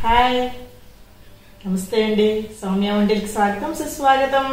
Hi నమస్తే అండి సౌమ్య వంటికి స్వాగతం సుస్వాగతం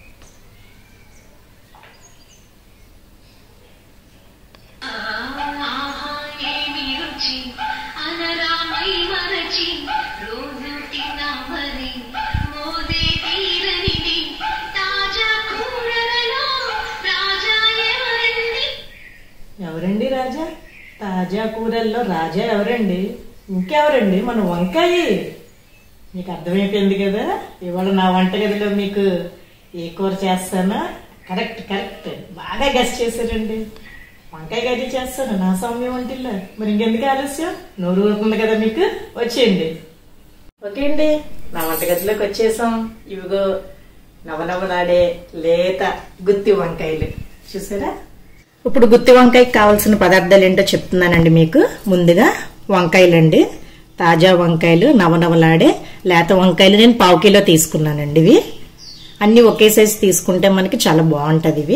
ఆహా ఏమి రుచి అనరామై మరచి రోజు తిన్నా మరి మోదే తీరనిది తాజా కూరలలో రాజా ఎవరండి ఎవరండి రాజా తాజా కూరల్లో రాజా ఎవరండి ఇంకెవరండి మన వంకాయ మీకు అర్థమైపోయింది కదా ఇవాళ నా వంటగదిలో మీకు ఏ కూర చేస్తానో కరెక్ట్ కరెక్ట్ బాగా గెస్ట్ చేశారండి వంకాయ కర్రీ చేస్తాను నా సౌమ్య వంటిల్లో మరి ఇంకెందుకు ఆలస్యం నోరు ఊరుతుంది కదా మీకు వచ్చేయండి ఓకే అండి నా వంటగదిలోకి వచ్చేసాం ఇవిగో నవనవలాడే లేత గుత్తి వంకాయలు చూసారా ఇప్పుడు గుత్తి వంకాయకి కావాల్సిన పదార్థాలు ఏంటో చెప్తున్నానండి మీకు ముందుగా వంకాయలండి తాజా వంకాయలు నవనవలాడే లేత వంకాయలు నేను పావు కిలో తీసుకున్నానండి ఇవి అన్ని ఒకే సైజు తీసుకుంటే మనకి చాలా బాగుంటుంది ఇవి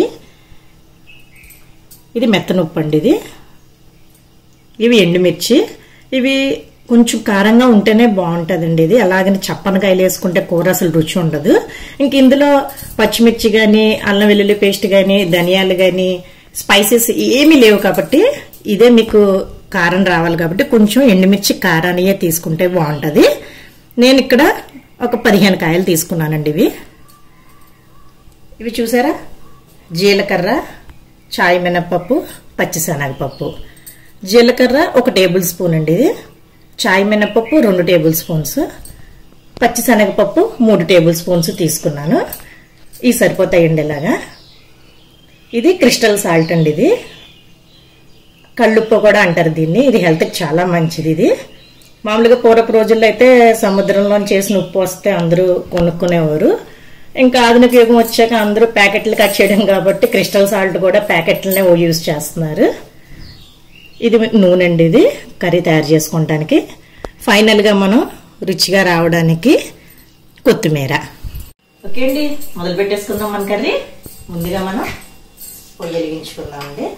ఇది మెత్తనొప్పు అండి ఇది ఇవి ఎండుమిర్చి ఇవి కొంచెం కారంగా ఉంటేనే బాగుంటుందండి ఇది అలాగని చప్పనకాయలు వేసుకుంటే కూర అసలు రుచి ఉండదు ఇంక ఇందులో పచ్చిమిర్చి కానీ అల్లం వెల్లుల్లి పేస్ట్ కానీ ధనియాలు కానీ స్పైసెస్ ఏమీ లేవు కాబట్టి ఇదే మీకు కారం రావాలి కాబట్టి కొంచెం ఎండుమిర్చి కారానియే తీసుకుంటే బాగుంటుంది నేను ఇక్కడ ఒక పదిహేను కాయలు తీసుకున్నానండి ఇవి ఇవి చూసారా జీలకర్ర చాయ్ మినప్పప్పు పచ్చిశనగపప్పు జీలకర్ర ఒక టేబుల్ స్పూన్ అండి ఇది చాయ్ మినప్పప్పు రెండు టేబుల్ స్పూన్స్ పచ్చిశనగపప్పు మూడు టేబుల్ స్పూన్స్ తీసుకున్నాను ఇవి సరిపోతాయండి ఇలాగా ఇది క్రిస్టల్ సాల్ట్ అండి ఇది కళ్ళుప్పు కూడా అంటారు దీన్ని ఇది హెల్త్కి చాలా మంచిది ఇది మామూలుగా పూర్వపు రోజుల్లో అయితే సముద్రంలో చేసిన ఉప్పు వస్తే అందరూ కొనుక్కునేవారు ఇంకా ఆధునిక యుగం వచ్చాక అందరూ ప్యాకెట్లు కట్ చేయడం కాబట్టి క్రిస్టల్ సాల్ట్ కూడా ప్యాకెట్లనే యూజ్ చేస్తున్నారు ఇది నూనె అండి ఇది కర్రీ తయారు చేసుకోవడానికి ఫైనల్గా మనం రుచిగా రావడానికి కొత్తిమీర ఓకే అండి మొదలు పెట్టేసుకుందాం మన కర్రీ ముందుగా మనం పొయ్యి వెలిగించుకుందామండి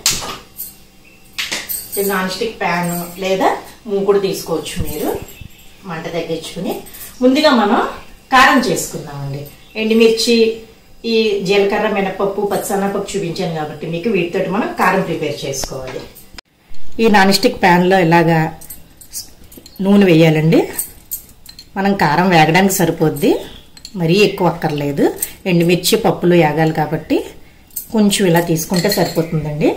ఇది నాన్ స్టిక్ ప్యాన్ లేదా మూకుడు తీసుకోవచ్చు మీరు మంట తగ్గించుకుని ముందుగా మనం కారం చేసుకుందామండి ఎండుమిర్చి ఈ జీలకర్ర మినపప్పు పచ్చనపప్పు చూపించాను కాబట్టి మీకు వీటితోటి మనం కారం ప్రిపేర్ చేసుకోవాలి ఈ నాన్ స్టిక్ ప్యాన్లో ఇలాగా నూనె వేయాలండి మనం కారం వేగడానికి సరిపోద్ది మరీ ఎక్కువ అక్కర్లేదు ఎండుమిర్చి పప్పులు వేగాలి కాబట్టి కొంచెం ఇలా తీసుకుంటే సరిపోతుందండి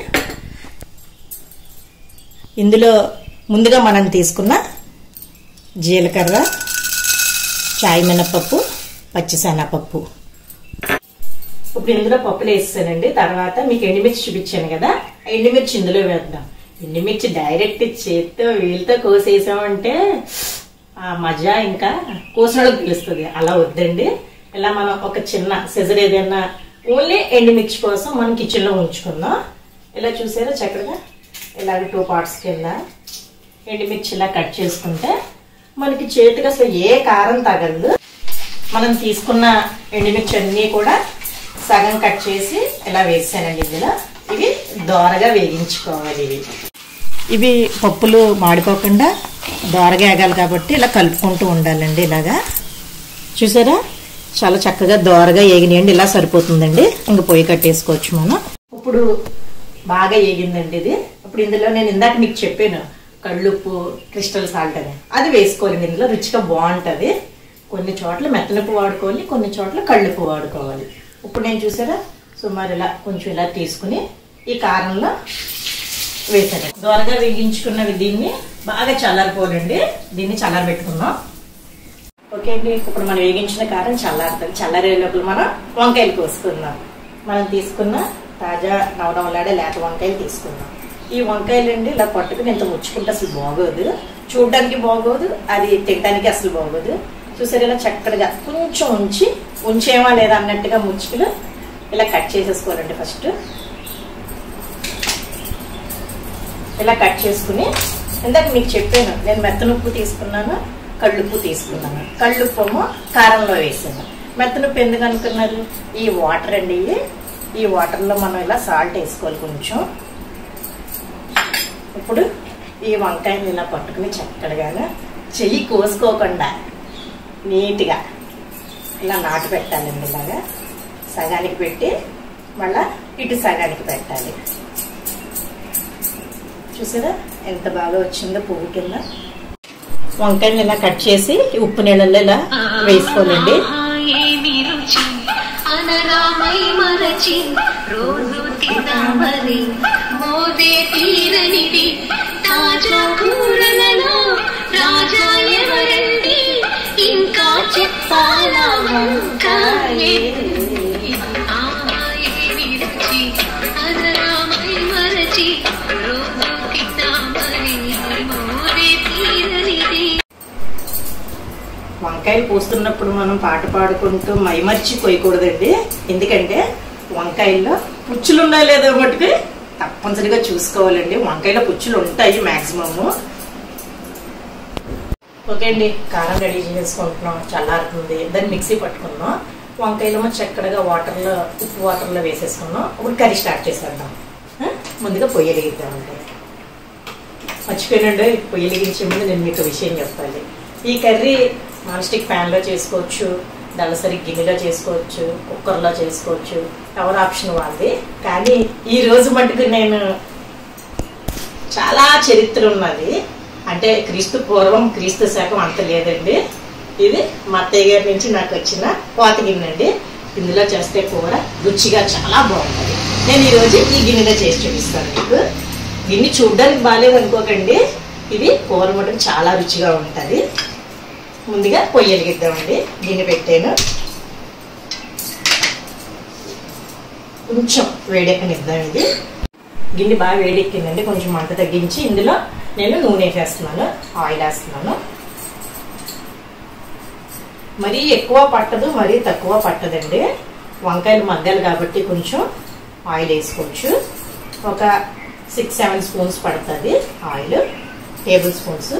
ఇందులో ముందుగా మనం తీసుకున్న జీలకర్ర చాయ్ మినపప్పు పచ్చిశనగపప్పు ఇప్పుడు ఇందులో పప్పులు వేస్తానండి తర్వాత మీకు ఎండుమిర్చి చూపించాను కదా ఆ ఎండుమిర్చి ఇందులో వేద్దాం ఎండుమిర్చి డైరెక్ట్ చేత్తో వీళ్ళతో కోసేసామంటే ఆ మజా ఇంకా కోసినోళ్ళకి తెలుస్తుంది అలా వద్దండి ఇలా మనం ఒక చిన్న సెజర్ ఏదైనా ఓన్లీ ఎండుమిర్చి కోసం మనం కిచెన్ లో ఉంచుకుందాం ఇలా చూసారా చక్కగా ఇలాగ టూ పార్ట్స్ కింద ఎండుమిర్చి ఇలా కట్ చేసుకుంటే మనకి చేతికి అసలు ఏ కారం తగలదు మనం తీసుకున్న ఎండుమిర్చి అన్నీ కూడా సగం కట్ చేసి ఇలా వేసానండి ఇందులో ఇవి దోరగా వేగించుకోవాలి ఇవి ఇవి పప్పులు మాడిపోకుండా దోరగా వేగాలి కాబట్టి ఇలా కలుపుకుంటూ ఉండాలండి ఇలాగా చూసారా చాలా చక్కగా దోరగా ఏగినాయండి ఇలా సరిపోతుందండి ఇంక పొయ్యి కట్టేసుకోవచ్చు మనం ఇప్పుడు బాగా ఏగిందండి ఇది ఇప్పుడు ఇందులో నేను ఇందాక మీకు చెప్పాను కళ్ళుప్పు క్రిస్టల్ సాల్ట్ అని అది వేసుకోవాలండి ఇందులో రుచిగా బాగుంటుంది కొన్ని చోట్ల మెత్తనప్పు వాడుకోవాలి కొన్ని చోట్ల కళ్ళుప్పు వాడుకోవాలి ఇప్పుడు నేను చూసారా సుమారు ఇలా కొంచెం ఇలా తీసుకుని ఈ కారంలో వేసాను దోరగా వేగించుకున్నవి దీన్ని బాగా చల్లారిపోవాలండి దీన్ని చల్లారబెట్టుకుందాం ఓకే అండి ఇప్పుడు మనం వేగించిన కారం చల్లారుతుంది చల్లారే లోపల మనం వంకాయలు కోసుకుందాం మనం తీసుకున్న తాజా నవనవలాడే లేత వంకాయలు తీసుకుందాం ఈ వంకాయలు అండి ఇలా పట్టుకుని ఇంత ముచ్చుకుంటే అసలు బాగోదు చూడడానికి బాగోదు అది తినడానికి అసలు బాగోదు చూసారు ఇలా చక్కగా కొంచెం ఉంచి ఉంచేమా లేదా అన్నట్టుగా ముచ్చుకులు ఇలా కట్ చేసేసుకోవాలండి ఫస్ట్ ఇలా కట్ చేసుకుని ఇందాక మీకు చెప్పాను నేను మెత్తనుప్పు తీసుకున్నాను కళ్ళుప్పు తీసుకున్నాను కళ్ళుప్పు ఏమో కారంలో వేసాను మెత్తనుప్పు ఎందుకు అనుకున్నారు ఈ వాటర్ అండి ఇవి ఈ వాటర్లో మనం ఇలా సాల్ట్ వేసుకోవాలి కొంచెం ఇప్పుడు ఈ వంకాయని ఇలా పట్టుకుని చక్కడగానే చెయ్యి కోసుకోకుండా నీట్గా ఇలా నాటు పెట్టాలండి ఇలాగా సగానికి పెట్టి మళ్ళా ఇటు సగానికి పెట్టాలి చూసారా ఎంత బాగా వచ్చిందో పువ్వు కింద వంకాయని ఇలా కట్ చేసి ఉప్పు నీళ్ళల్లో ఇలా వేసుకోవాలండి ఆహా, ఏమి రుచి అనరామై మరచి రోజు తిన్నామని మోదే తీరనిది తాజా కూరలలో రాజా ఎవరండి ఇంకా చెప్పాలా వంకాయే ఆహా, ఏమి రుచి అనరామై మరచి రోజు తిన్నామని మోదే తీరనిది వంకాయలు పూస్తున్నప్పుడు మనం పాట పాడుకుంటూ మైమర్చి కొయ్యకూడదండి ఎందుకంటే వంకాయల్లో పుచ్చులు ఉన్నాయో లేదో మటుకు తప్పనిసరిగా చూసుకోవాలండి వంకాయలో పుచ్చులు ఉంటాయి మాక్సిమము ఓకే అండి కారం రెడీ చేసుకుంటున్నాం చల్లారుతుంది దాన్ని మిక్సీ పట్టుకున్నాం వంకాయలేమో చక్కడగా వాటర్లో ఉప్పు వాటర్లో వేసేసుకున్నాం ఇప్పుడు కర్రీ స్టార్ట్ చేసేద్దాం ఆ? ముందుగా పొయ్యి వెలిగిద్దామండి మర్చిపోయినండి పొయ్యి వెలిగించే ముందు నేను మీకు విషయం చెప్పాలి ఈ కర్రీ నాన్ స్టిక్ ప్యాన్లో చేసుకోవచ్చు దళసరి గిన్నెలో చేసుకోవచ్చు కుక్కర్లో చేసుకోవచ్చు ఎవరి ఆప్షన్ వాళ్ళది కానీ ఈ రోజు మటుకు నేను చాలా చరిత్ర ఉన్నది అంటే క్రీస్తు పూర్వం క్రీస్తు శాఖం అంత లేదండి ఇది మా అత్తయ్య గారి నుంచి నాకు వచ్చిన కోత గిన్నె అండి ఇందులో చేస్తే కూర రుచిగా చాలా బాగుంటుంది నేను ఈరోజు ఈ గిన్నెలో చేసి చూపిస్తాను మీకు గిన్నె చూడడానికి బాగాలేదు అనుకోకండి ఇది కూర మటుకు చాలా రుచిగా ఉంటుంది ముందుగా పొయ్యి వెలిగిద్దామండి గిన్నె పెట్టాను కొంచెం వేడెక్కనిద్దాం ఇది గిన్నె బాగా వేడెక్కిందండి కొంచెం మంట తగ్గించి ఇందులో నేను నూనె వేసేస్తున్నాను ఆయిల్ వేస్తున్నాను మరీ ఎక్కువ పట్టదు మరీ తక్కువ పట్టదండి వంకాయలు మగ్గాలి కాబట్టి కొంచెం ఆయిల్ వేసుకోవచ్చు ఒక సిక్స్ సెవెన్ స్పూన్స్ పడుతుంది ఆయిల్ టేబుల్ స్పూన్స్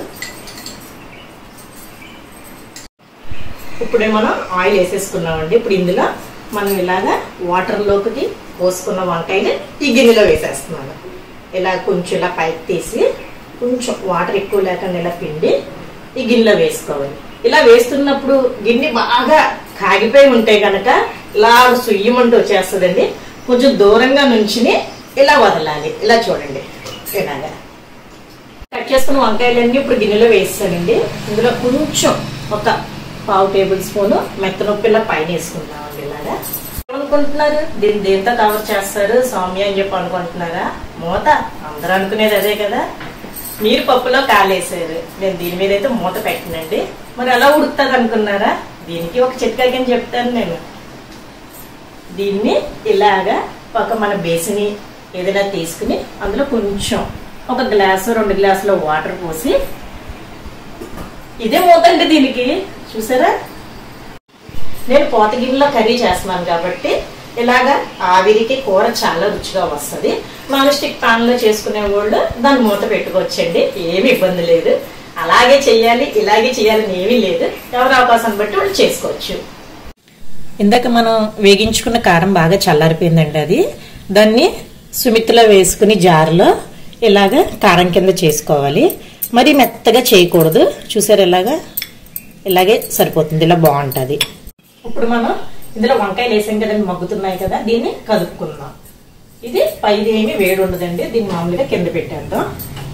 ఇప్పుడే మనం ఆయిల్ వేసేసుకున్నామండి ఇప్పుడు ఇందులో మనం ఇలాగా వాటర్లోకి పోసుకున్న వంకాయని ఈ గిన్నెలో వేసేస్తున్నాను ఇలా కొంచెం ఇలా పైకి తీసి కొంచెం వాటర్ ఎక్కువ లేకుండా ఇలా పిండి ఈ గిన్నెలో వేసుకోవాలి ఇలా వేస్తున్నప్పుడు గిన్నె బాగా కాగిపోయి ఉంటే గనక ఇలా సుయ్యమంటూ వచ్చేస్తుందండి కొంచెం దూరంగా నుంచుని ఇలా వదలాలి ఇలా చూడండి ఇలాగా కట్ చేసుకున్న వంకాయలన్నీ ఇప్పుడు గిన్నెలో వేస్తానండి ఇందులో కొంచెం ఒక పావు టేబుల్ స్పూన్ మెత్తనొప్పిలా పైన వేసుకుంటామండి ఇలాగా అనుకుంటున్నారు దీన్ని దేంతో కవర్ చేస్తారు సౌమ్య అని చెప్పి అనుకుంటున్నారా మూత అందరూ అనుకునేది అదే కదా మీరు పప్పులో కాలేసారు నేను దీని మీద అయితే మూత పెట్టినండి మరి ఎలా ఉడుకుతుంది అనుకున్నారా దీనికి ఒక చిట్కా కింద చెప్తాను నేను దీన్ని ఇలాగా ఒక మన బేసిని ఏదైనా తీసుకుని అందులో కొంచెం ఒక గ్లాసు రెండు గ్లాసుల వాటర్ పోసి ఇదే మూతండి దీనికి చూసారా నేను పోత గిన్నెలో కర్రీ చేస్తున్నాను కాబట్టి ఇలాగా ఆవిరికి కూర చాలా రుచిగా వస్తుంది నాన్ స్టిక్ పాన్ లో చేసుకునే వాళ్ళు దాన్ని మూత పెట్టుకోవచ్చండి ఏమి ఇబ్బంది లేదు అలాగే చెయ్యాలి ఇలాగే చేయాలని ఏమీ లేదు ఎవరి అవకాశాన్ని బట్టి వాళ్ళు చేసుకోవచ్చు ఇందాక మనం వేగించుకున్న కారం బాగా చల్లారిపోయిందండి అది దాన్ని సుమిత్తులో వేసుకుని జారులో ఇలాగ కారం కింద చేసుకోవాలి మరి మెత్తగా చేయకూడదు చూసారు ఇలాగా ఇలాగే సరిపోతుంది ఇలా బాగుంటుంది ఇప్పుడు మనం ఇందులో వంకాయలు వేసాం కదండి మగ్గుతున్నాయి కదా దీన్ని కదుపుకుందాం ఇది పైది ఏమి వేడి ఉండదండి దీన్ని మామూలుగా కింద పెట్టేద్దాం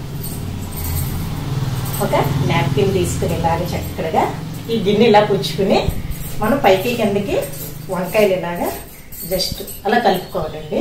ఒక నాప్కిన్ తీసుకుని ఇలాగ చక్కగా ఈ గిన్నె ఇలా పుచ్చుకుని మనం పైకి కిందకి వంకాయలు ఇలాగా జస్ట్ అలా కలుపుకోవాలండి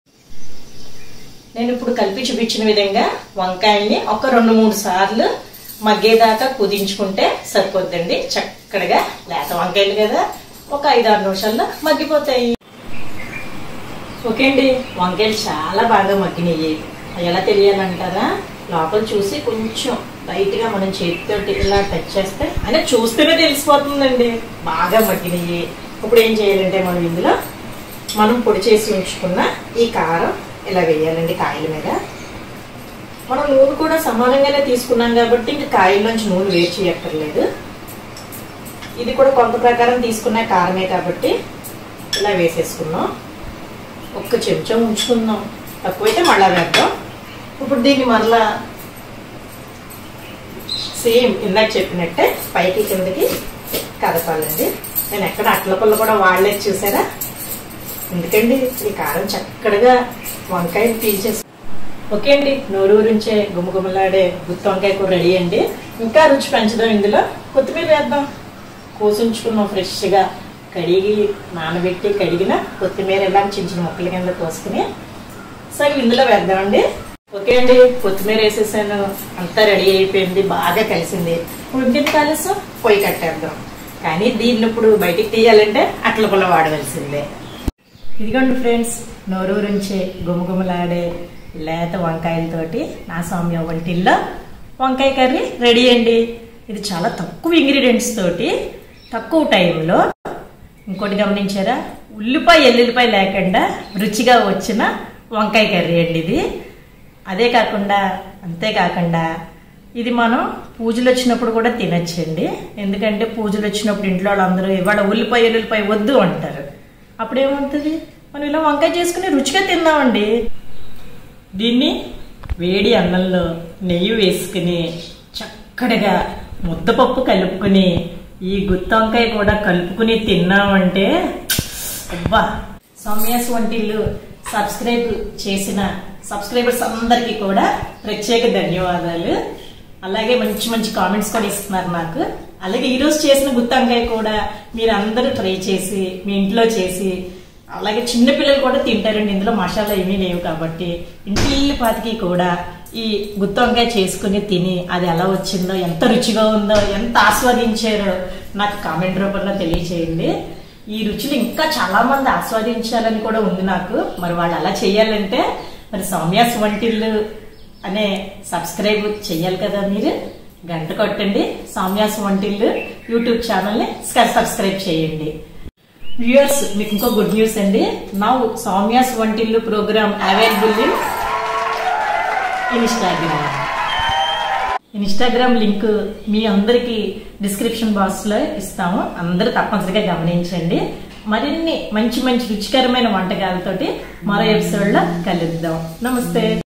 నేను ఇప్పుడు కలిపి చూపించిన విధంగా వంకాయల్ని ఒక రెండు మూడు సార్లు మగ్గేదాకా కుదించుకుంటే సరిపోద్దండి చక్కడగా లేత వంకాయలు కదా ఒక ఐదు ఆరు నిమిషాల్లో మగ్గిపోతాయి ఓకే అండి వంకాయలు చాలా బాగా మగ్గినాయి అవి ఎలా తెలియాలంటారా లోపల చూసి కొంచెం లైట్ గా మనం చేతితోటి ఇలా టచ్ చేస్తే అంటే చూస్తేనే తెలిసిపోతుందండి బాగా మగ్గినాయి ఇప్పుడు ఏం చేయాలంటే మనం ఇందులో మనం పొడి చేసి ఉంచుకున్న ఈ కారం ఇలా వేయాలండి కాయల మీద మనం నూనె కూడా సమానంగానే తీసుకున్నాం కాబట్టి ఇంకా కాయల్లోంచి నూనె వేడి చేయక్కర్లేదు ఇది కూడా కొంత ప్రకారం తీసుకున్న కారమే కాబట్టి ఇలా వేసేసుకున్నాం ఒక్క చెంచా ఉంచుకుందాం తక్కువైతే మళ్ళా వేద్దాం ఇప్పుడు దీన్ని మరలా సేమ్ ఇందాక చెప్పినట్టే పైకి కిందకి కదపాలండి నేను ఎక్కడ అట్ల పుల్ల కూడా వాడలేదు చూసారా ఎందుకండి ఈ కారం చక్కడగా వంకాయ పీల్చేసి ఓకే అండి నోరు గురించే గుమగుమలాడే గుత్తి వంకాయ కూర రెడీ అండి ఇంకా రుచి పెంచుదాం ఇందులో కొత్తిమీర వేద్దాం కోసించుకున్నాం ఫ్రెష్గా కడిగి నానబెట్టి కడిగిన కొత్తిమీర ఇలా చిన్న చిన్న ముక్కల కింద కోసుకుని సరే ఇందులో వేద్దామండి ఓకే అండి కొత్తిమీర వేసేసాను అంతా రెడీ అయిపోయింది బాగా కలిసింది ఇప్పుడు ఇంకెందుకు ఆలస్యం పొయ్యి కట్టేద్దాం కానీ దీన్ని ఇప్పుడు బయటికి తీయాలంటే అట్ల పుల్ల వాడవలసిందే ఇదిగోండి ఫ్రెండ్స్ నోరు గురించి గుమగుమలాడే లేత వంకాయలతోటి నా సౌమ్య వంటిల్లో వంకాయ కర్రీ రెడీ అండి ఇది చాలా తక్కువ ఇంగ్రీడియంట్స్ తోటి తక్కువ టైంలో ఇంకోటి గమనించారా ఉల్లిపాయ ఎల్లుల్లిపాయ లేకుండా రుచిగా వచ్చిన వంకాయ కర్రీ అండి ఇది అదే కాకుండా అంతేకాకుండా ఇది మనం పూజలు వచ్చినప్పుడు కూడా తినచ్చండి ఎందుకంటే పూజలు వచ్చినప్పుడు ఇంట్లో వాళ్ళందరూ ఇవాళ ఉల్లిపాయ ఎల్లుల్లిపాయ వద్దు అంటారు అప్పుడు ఏమవుతుంది మనం ఇలా వంకాయ చేసుకుని రుచిగా తిందామండి దీన్ని వేడి అన్నంలో నెయ్యి వేసుకుని చక్కడగా ముద్దపప్పు కలుపుకుని ఈ గుత్తి వంకాయ కూడా కలుపుకుని తిన్నామంటే అబ్బా సౌమ్యాస్ వంటిల్లు సబ్స్క్రైబ్ చేసిన సబ్స్క్రైబర్స్ అందరికీ కూడా ప్రత్యేక ధన్యవాదాలు అలాగే మంచి మంచి కామెంట్స్ కూడా ఇస్తున్నారు నాకు అలాగే ఈరోజు చేసిన గుత్తి వంకాయ కూడా మీరు అందరూ ట్రై చేసి మీ ఇంట్లో చేసి అలాగే చిన్నపిల్లలు కూడా తింటారండి ఇందులో మసాలా ఏమీ లేవు కాబట్టి ఇంటి పాతికి కూడా ఈ గుత్తి వంకాయ చేసుకుని తిని అది ఎలా వచ్చిందో ఎంత రుచిగా ఉందో ఎంత ఆస్వాదించారో నాకు కామెంట్ రూపంలో తెలియచేయండి ఈ రుచులు ఇంకా చాలా మంది ఆస్వాదించాలని కూడా ఉంది నాకు మరి వాళ్ళు అలా చేయాలంటే మరి సౌమ్యాస్ వంటిల్లు అనే సబ్స్క్రైబ్ చెయ్యాలి కదా మీరు గంట కొట్టండి సౌమ్యాస్ వంటిల్లు యూట్యూబ్ ఛానల్ని సబ్స్క్రైబ్ చేయండి వ్యూయర్స్ మీకు ఇంకో గుడ్ న్యూస్ అండి నా సౌమ్యాస్ వంటిల్లు programme available in Instagram Instagram link మీ అందరికి డిస్క్రిప్షన్ బాక్స్ లో ఇస్తాము అందరూ తప్పనిసరిగా గమనించండి మరిన్ని మంచి మంచి రుచికరమైన వంటకాలతోటి మరో ఎపిసోడ్ లో కలుద్దాం నమస్తే